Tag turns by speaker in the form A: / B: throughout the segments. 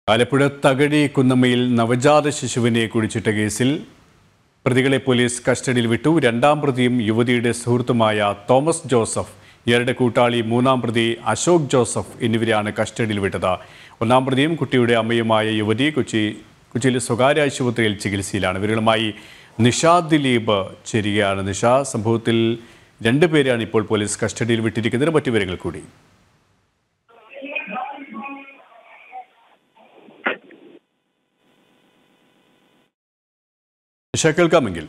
A: ആലപ്പുഴ തകഴി കുന്നമ്മയിൽ നവജാത ശിശുവിനെ കുഴിച്ചിട്ട കേസിൽ പ്രതികളെ പോലീസ് കസ്റ്റഡിയിൽ വിട്ടു രണ്ടാം പ്രതിയും യുവതിയുടെ സുഹൃത്തുമായ തോമസ് ജോസഫ് ഇയാളുടെ കൂട്ടാളി മൂന്നാം പ്രതി അശോക് ജോസഫ് എന്നിവരെയാണ് കസ്റ്റഡിയിൽ വിട്ടത് ഒന്നാം പ്രതിയും കുട്ടിയുടെ അമ്മയുമായ യുവതി കൊച്ചി കൊച്ചിയിലെ സ്വകാര്യ ആശുപത്രിയിൽ ചികിത്സയിലാണ് ഇവരുമായി നിഷാ ദിലീപ് ചേരുകയാണ് നിഷ സംഭവത്തിൽ രണ്ടുപേരെയാണ് ഇപ്പോൾ പോലീസ് കസ്റ്റഡിയിൽ വിട്ടിരിക്കുന്നത് മറ്റു വിവരങ്ങൾ കൂടി നിഷ കേൾക്കാമെങ്കിൽ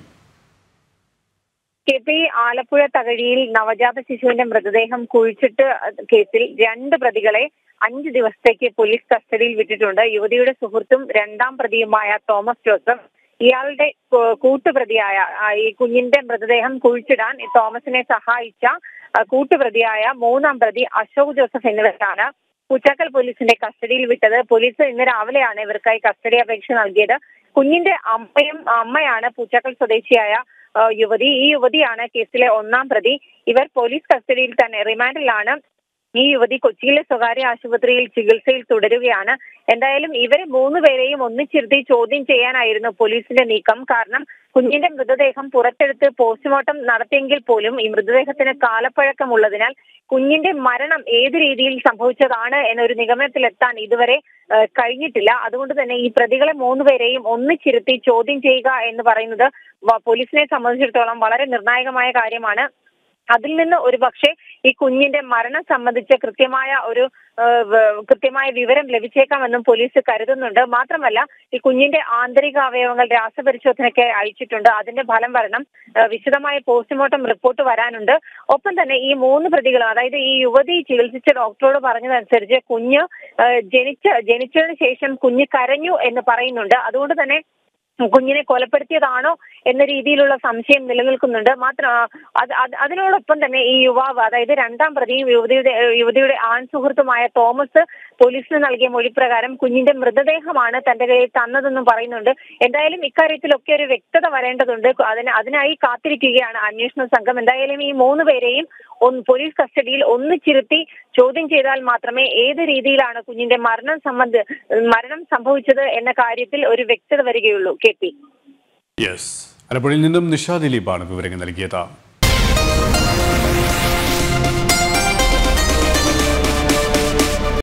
B: കെ പി ആലപ്പുഴ തകഴിയിൽ നവജാത ശിശുവിന്റെ മൃതദേഹം കുഴിച്ചിട്ട് കേസിൽ രണ്ട് പ്രതികളെ അഞ്ച് ദിവസത്തേക്ക് പോലീസ് കസ്റ്റഡിയിൽ വിട്ടിട്ടുണ്ട് യുവതിയുടെ സുഹൃത്തും രണ്ടാം പ്രതിയുമായ തോമസ് ജോസഫ് ഇയാളുടെ കൂ- കൂട്ടുപ്രതിയായ ആ, ഈ കുഞ്ഞിന്റെ മൃതദേഹം കുഴിച്ചിടാൻ ഈ തോമസിനെ സഹായിച്ച ആ, കൂട്ടുപ്രതിയായ മൂന്നാം പ്രതി അശോക് ജോസഫ് എന്നിവരാണ് പൂച്ചാക്കൽ പോലീസിന്റെ കസ്റ്റഡിയിൽ വിട്ടത് പോലീസ് ഇന്ന് രാവിലെയാണ് ഇവർക്കായി കസ്റ്റഡി അപേക്ഷ നൽകിയത് കുഞ്ഞിന്റെ അമ്മയും അമ്മയാണ് പൂച്ചാക്കൽ സ്വദേശിയായ ആ, യുവതി ഈ യുവതിയാണ് കേസിലെ ഒന്നാം പ്രതി ഇവർ പോലീസ് കസ്റ്റഡിയിൽ തന്നെ റിമാൻഡിലാണ് ഈ യുവതി കൊച്ചിയിലെ സ്വകാര്യ ആശുപത്രിയിൽ ചികിത്സയിൽ തുടരുകയാണ് എന്തായാലും ഇവരെ മൂന്നുപേരെയും ഒന്നിച്ചിരുത്തി ചോദ്യം ചെയ്യാനായിരുന്നു പോലീസിന്റെ നീക്കം കാരണം കുഞ്ഞിന്റെ മൃതദേഹം പുറത്തെടുത്ത് പോസ്റ്റ്മോർട്ടം നടത്തിയെങ്കിൽ പോലും ഈ മൃതദേഹത്തിന് കാലപ്പഴക്കമുള്ളതിനാൽ കുഞ്ഞിന്റെ മരണം ഏത് രീതിയിൽ സംഭവിച്ചതാണ് എന്നൊരു നിഗമനത്തിലെത്താൻ ഇതുവരെ ഏഹ്, കഴിഞ്ഞിട്ടില്ല അതുകൊണ്ട് തന്നെ ഈ പ്രതികളെ മൂന്നുപേരെയും ഒന്നിച്ചിരുത്തി ചോദ്യം ചെയ്യുക എന്ന് പറയുന്നത് വ- പോലീസിനെ സംബന്ധിച്ചിടത്തോളം വളരെ നിർണായകമായ കാര്യമാണ് അതിൽ നിന്ന് ഒരു പക്ഷേ ഈ കുഞ്ഞിന്റെ മരണം സംബന്ധിച്ച് കൃത്യമായ ഒരു ഏഹ്, വ- കൃത്യമായ വിവരം ലഭിച്ചേക്കാമെന്നും പോലീസ് കരുതുന്നുണ്ട് മാത്രമല്ല ഈ കുഞ്ഞിന്റെ ആന്തരിക അവയവങ്ങൾ രാസപരിശോധനയ്ക്ക് അയച്ചിട്ടുണ്ട് അതിന്റെ ഫലം വരണം ഏഹ്, വിശദമായ പോസ്റ്റ്മോർട്ടം റിപ്പോർട്ട് വരാനുണ്ട് ഒപ്പം തന്നെ ഈ മൂന്ന് പ്രതികളും അതായത് ഈ യുവതി ചികിത്സിച്ച ഡോക്ടറോട് പറഞ്ഞതനുസരിച്ച് കുഞ്ഞ് ഏഹ്, ജനിച്ച ജനിച്ചതിന് ശേഷം കുഞ്ഞ് കരഞ്ഞു എന്ന് പറയുന്നുണ്ട് അതുകൊണ്ട് തന്നെ കുഞ്ഞിനെ കൊലപ്പെടുത്തിയതാണോ എന്ന രീതിയിലുള്ള സംശയം നിലനിൽക്കുന്നുണ്ട് മാത്രം അത് അത് അതിനോടൊപ്പം തന്നെ ഈ യുവാവ് അതായത് രണ്ടാം പ്രതിയും യുവതിയുടെ യുവതിയുടെ ആൺ സുഹൃത്തുമായ തോമസ് പോലീസിന് നൽകിയ മൊഴിപ്രകാരം കുഞ്ഞിന്റെ മൃതദേഹമാണ് തന്റെ കയ്യിൽ തന്നതെന്നും പറയുന്നുണ്ട് എന്തായാലും ഇക്കാര്യത്തിലൊക്കെ ഒരു വ്യക്തത വരേണ്ടതുണ്ട് അതിന് അതിനായി കാത്തിരിക്കുകയാണ് അന്വേഷണ സംഘം എന്തായാലും ഈ മൂന്ന് പേരെയും ഒന്ന് പോലീസ് കസ്റ്റഡിയിൽ ഒന്നിച്ചിരുത്തി ചോദ്യം ചെയ്താൽ മാത്രമേ ഏത് രീതിയിലാണ് കുഞ്ഞിന്റെ മരണം സംബന്ധ മരണം സംഭവിച്ചത് എന്ന കാര്യത്തിൽ ഒരു വ്യക്തത വരികയുള്ളൂ കെ പി
A: യെസ് ആലപ്പുഴയിൽ നിന്നും നിഷ ദിലീപാണ് വിവരങ്ങൾ നൽകിയത്